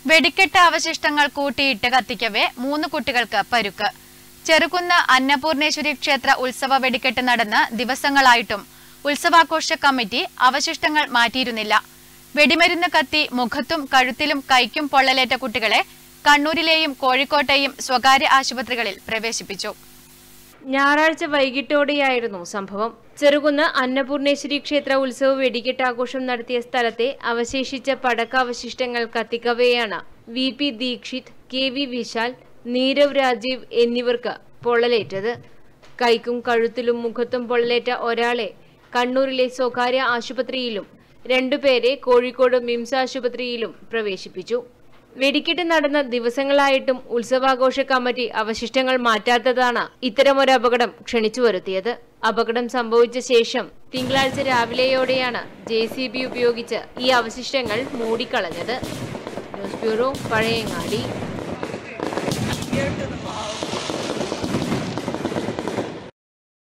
വെടിക്കെട്ട് അവശിഷ്ടങ്ങൾ കൂട്ടിയിട്ട് കത്തിക്കവേ മൂന്ന് കുട്ടികൾക്ക് പരുക്ക് ചെറുകുന്ന് അന്നപൂർണേശ്വരി ക്ഷേത്ര ഉത്സവ വെടിക്കെട്ട് നടന്ന് ദിവസങ്ങളായിട്ടും ഉത്സവാഘോഷ കമ്മിറ്റി അവശിഷ്ടങ്ങൾ മാറ്റിയിരുന്നില്ല വെടിമരുന്ന് കത്തി മുഖത്തും കഴുത്തിലും കൈക്കും പൊള്ളലേറ്റ കുട്ടികളെ കണ്ണൂരിലെയും കോഴിക്കോട്ടെയും സ്വകാര്യ ആശുപത്രികളിൽ പ്രവേശിപ്പിച്ചു ഞായറാഴ്ച വൈകിട്ടോടെയായിരുന്നു സംഭവം ചെറുകുന്ന് അന്നപൂർണേശ്വരി ക്ഷേത്ര ഉത്സവ വെടിക്കെട്ടാഘോഷം നടത്തിയ സ്ഥലത്തെ അവശേഷിച്ച പടക്കാവശിഷ്ടങ്ങൾ കത്തിക്കവെയാണ് വി പി ദീക്ഷിത് കെ വി വിശാൽ നീരവ് രാജീവ് എന്നിവർക്ക് പൊള്ളലേറ്റത് കൈക്കും കഴുത്തിലും മുഖത്തും പൊള്ളലേറ്റ ഒരാളെ കണ്ണൂരിലെ സ്വകാര്യ ആശുപത്രിയിലും രണ്ടുപേരെ കോഴിക്കോട് മിംസ് ആശുപത്രിയിലും പ്രവേശിപ്പിച്ചു വെടിക്കെട്ട് നടന്ന ദിവസങ്ങളായിട്ടും ഉത്സവാഘോഷ കമ്മിറ്റി അവശിഷ്ടങ്ങൾ മാറ്റാത്തതാണ് ഇത്തരമൊരു അപകടം ക്ഷണിച്ചു വരുത്തിയത് അപകടം സംഭവിച്ച ശേഷം തിങ്കളാഴ്ച രാവിലെയോടെയാണ് ജെ സി ബി ഉപയോഗിച്ച് ഈ അവശിഷ്ടങ്ങൾ മൂടിക്കളഞ്ഞത് ന്യൂസ് ബ്യൂറോ പഴയങ്ങാടി